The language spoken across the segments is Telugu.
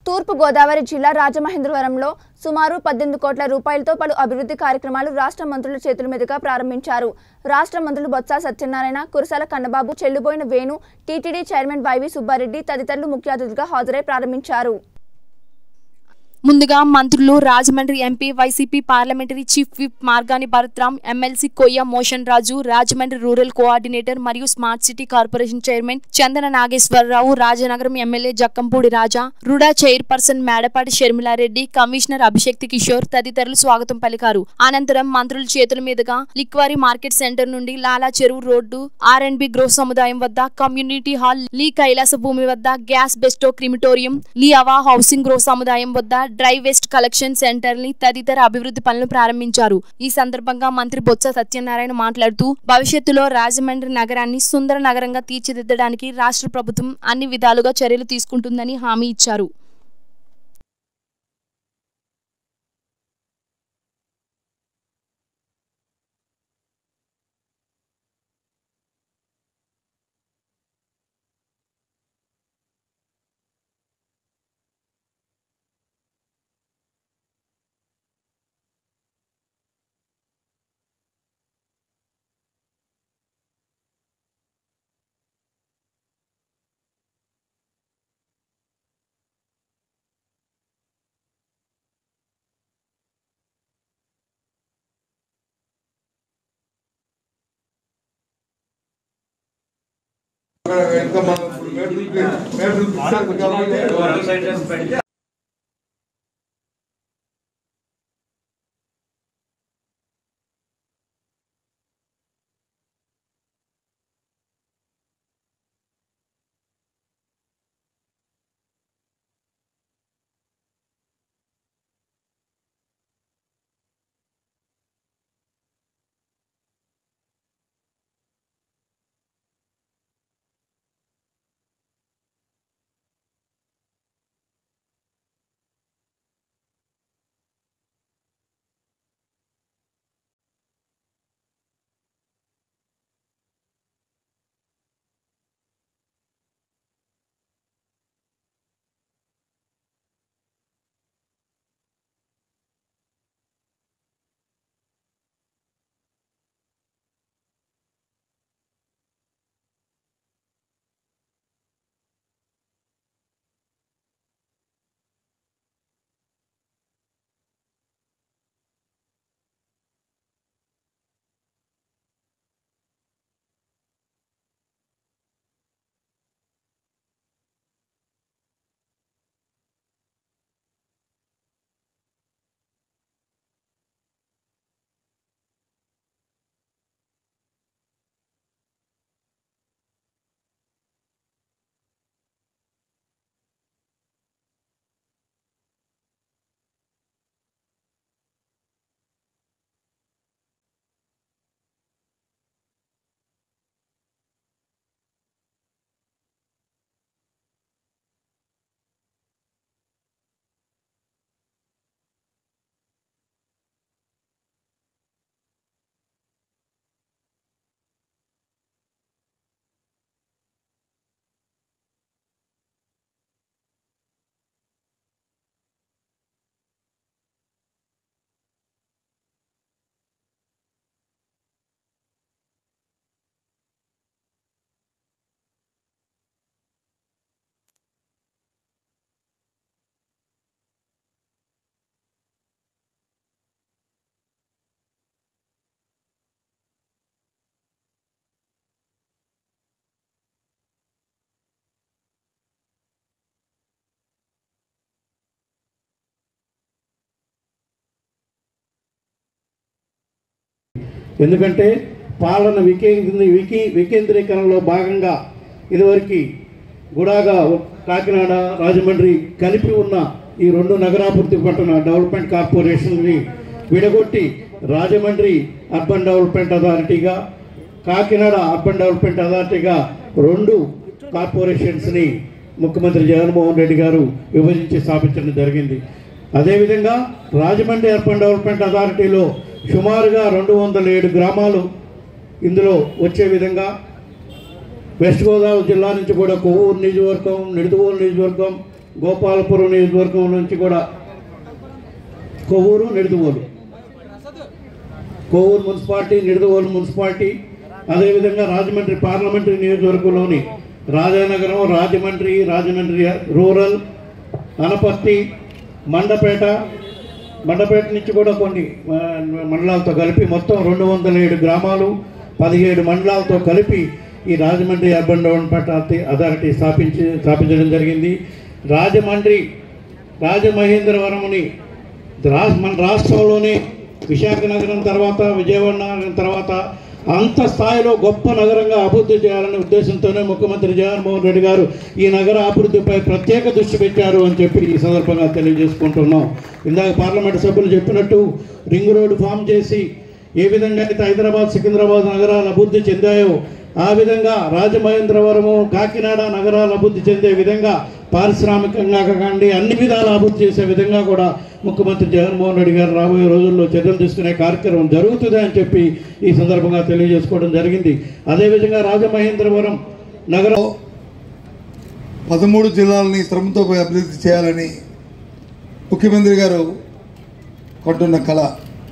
తూర్పు గోదావరి జిల్లా రాజమహేంద్రవరంలో సుమారు పద్దెనిమిది కోట్ల రూపాయలతో పలు అభివృద్ధి కార్యక్రమాలు రాష్ట్ర మంత్రుల చేతుల మీదుగా ప్రారంభించారు రాష్ట్ర మంత్రులు Botsa Satyanarayana Kurasala Kannababu Chelluboina Venu TTD chairman YV Subbareddy తదితరులు ముఖ్య అతిథులుగా హాజరై ప్రారంభించారు ముందుగా మంత్రులు Rajahmundry MP YCP parliamentary chief whip Margani Bharatram MLC Koyya Moshen Raju Rajahmundry rural coordinator మరియు smart city corporation chairman Chandana Nageswararao Rajanagaram MLA Jakkampudi Raja RUDA chairperson Medapati Sharmilareddy commissioner Abhishikt Kishore తదితరులు స్వాగతం పలికారు అనంతరం మంత్రుల చేతుల మీదుగా లిక్వారీ మార్కెట్ సెంటర్ నుండి Lala Cheruvu road R and B గ్రో సముదాయం వద్ద కమ్యూనిటీ హాల్ లీ కైలాస భూమి వద్ద గ్యాస్ బెస్టో క్రిమిటోరియం లీ అవా హౌసింగ్ గ్రో సముదాయం వద్ద డ్రై వేస్ట్ కలెక్షన్ సెంటర్ ని తదితర అభివృద్ధి పనులు ప్రారంభించారు ఈ సందర్భంగా మంత్రి బొత్స సత్యనారాయణ మాట్లాడుతూ భవిష్యత్తులో రాజమండ్రి నగరాన్ని సుందర నగరంగా తీర్చిదిద్దడానికి రాష్ట్ర ప్రభుత్వం అన్ని విధాలుగా చర్యలు తీసుకుంటుందని హామీ ఇచ్చారు వెనక మనం ఇప్పుడు మేడ్రూల్ మేడ్రూల్ పిక్చర్ కాబట్టి ఎందుకంటే పాలన వికేంద్రీ వికి వికేంద్రీకరణలో భాగంగా ఇదివరకు గుడాగా కాకినాడ రాజమండ్రి కలిపి ఉన్న ఈ రెండు నగరాభివృద్ధి పట్టణ డెవలప్మెంట్ కార్పొరేషన్ని విడగొట్టి రాజమండ్రి అర్బన్ డెవలప్మెంట్ అథారిటీగా కాకినాడ అర్బన్ డెవలప్మెంట్ అథారిటీగా రెండు కార్పొరేషన్స్ని ముఖ్యమంత్రి జగన్మోహన్ రెడ్డి గారు విభజించి స్థాపించడం జరిగింది అదేవిధంగా రాజమండ్రి అర్బన్ డెవలప్మెంట్ అథారిటీలో సుమారుగా రెండు వందల ఏడు గ్రామాలు ఇందులో వచ్చే విధంగా వెస్ట్ గోదావరి జిల్లా నుంచి కూడా కొవ్వూరు నియోజకవర్గం నిడుదవోలు నియోజకవర్గం గోపాలపురం నియోజకవర్గం నుంచి కూడా కొవ్వూరు నిడదవోలు కోవూరు మున్సిపాలిటీ నిడదవోలు మున్సిపాలిటీ అదేవిధంగా రాజమండ్రి పార్లమెంటరీ నియోజకవర్గంలోని రాజానగరం రాజమండ్రి రాజమండ్రి రూరల్ అనపర్తి మండపేట మండపేట నుంచి కూడా కొన్ని ఆ, మండలాలతో కలిపి మొత్తం రెండు వందల ఏడు గ్రామాలు పదిహేడు మండలాలతో కలిపి ఈ Rajahmundry urban development authority- authority స్థాపించి స్థాపించడం జరిగింది రాజమండ్రి రాజమహేంద్రవరముని రా మన రాష్ట్రంలోనే విశాఖ నగరం తర్వాత విజయవాడ నగరం తర్వాత అంత స్థాయిలో గొప్ప నగరంగా అభివృద్ధి చేయాలనే ఉద్దేశంతోనే ముఖ్యమంత్రి జగన్మోహన్ రెడ్డి గారు ఈ నగర అభివృద్ధిపై ప్రత్యేక దృష్టి పెట్టారు అని చెప్పి ఈ సందర్భంగా తెలియజేసుకుంటున్నాం ఇందాక పార్లమెంట్ సభ్యులు చెప్పినట్టు రింగ్ రోడ్డు ఫామ్ చేసి ఏ విధంగా అయితే హైదరాబాద్ సికింద్రాబాద్ నగరాలు అభివృద్ధి చెందాయో ఆ విధంగా రాజమహేంద్రవరము కాకినాడ నగరాలు అభివృద్ధి చెందే విధంగా పారిశ్రామికంగా కాకండి అన్ని విధాలు అభివృద్ధి చేసే విధంగా కూడా ముఖ్యమంత్రి జగన్మోహన్ రెడ్డి గారు రాబోయే రోజుల్లో చర్యలు తీసుకునే కార్యక్రమం జరుగుతుంది అని చెప్పి ఈ సందర్భంగా తెలియజేసుకోవడం జరిగింది అదేవిధంగా రాజమహేంద్రవరం నగరం పదమూడు జిల్లాలని శ్రమతో పోయి అభివృద్ధి చేయాలని ముఖ్యమంత్రి గారు కొంటున్న కళ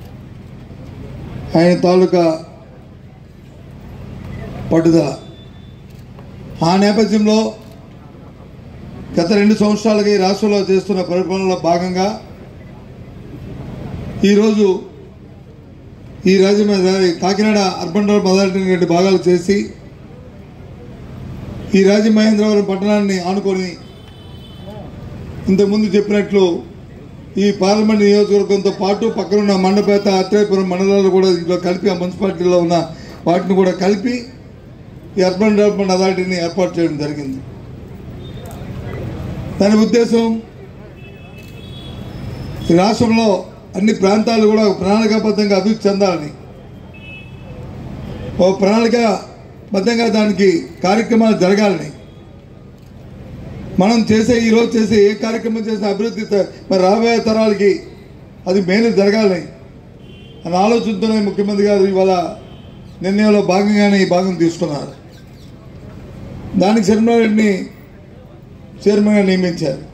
ఆయన తాలూకా పట్టుదల ఆ నేపథ్యంలో గత రెండు సంవత్సరాలుగా ఈ రాష్ట్రంలో చేస్తున్న పరిపాలనలో భాగంగా ఈరోజు ఈ రాజమండ్రి కాకినాడ అర్బన్ డెవలప్ అథారిటీని రెండు భాగాలు చేసి ఈ రాజమహేంద్రవరం పట్టణాన్ని ఆనుకొని ఇంతకుముందు చెప్పినట్లు ఈ పార్లమెంట్ నియోజకవర్గంతో పాటు పక్కనున్న మండపేట అత్రేపురం మండలాలు కూడా ఇంట్లో కలిపి ఆ మున్సిపాలిటీలో ఉన్న వాటిని కూడా కలిపి ఈ అర్బన్ డెవలప్మెంట్ అథారిటీని ఏర్పాటు చేయడం జరిగింది దాని ఉద్దేశం ఈ రాష్ట్రంలో అన్ని ప్రాంతాలు కూడా ఒక ప్రణాళికాబద్ధంగా అభివృద్ధి చెందాలని ఓ ప్రణాళికాబద్ధంగా దానికి కార్యక్రమాలు జరగాలని మనం చేసే ఈరోజు చేసే ఏ కార్యక్రమం చేసే అభివృద్ధి త- మరి రాబోయే తరాలకి అది మేలు జరగాలని అనే ఆలోచనతోనే ముఖ్యమంత్రి గారు ఇవాళ నిర్ణయంలో భాగంగానే ఈ భాగం తీసుకున్నారు దానికి శర్మారెడ్డిని చైర్మన్గా నియమించారు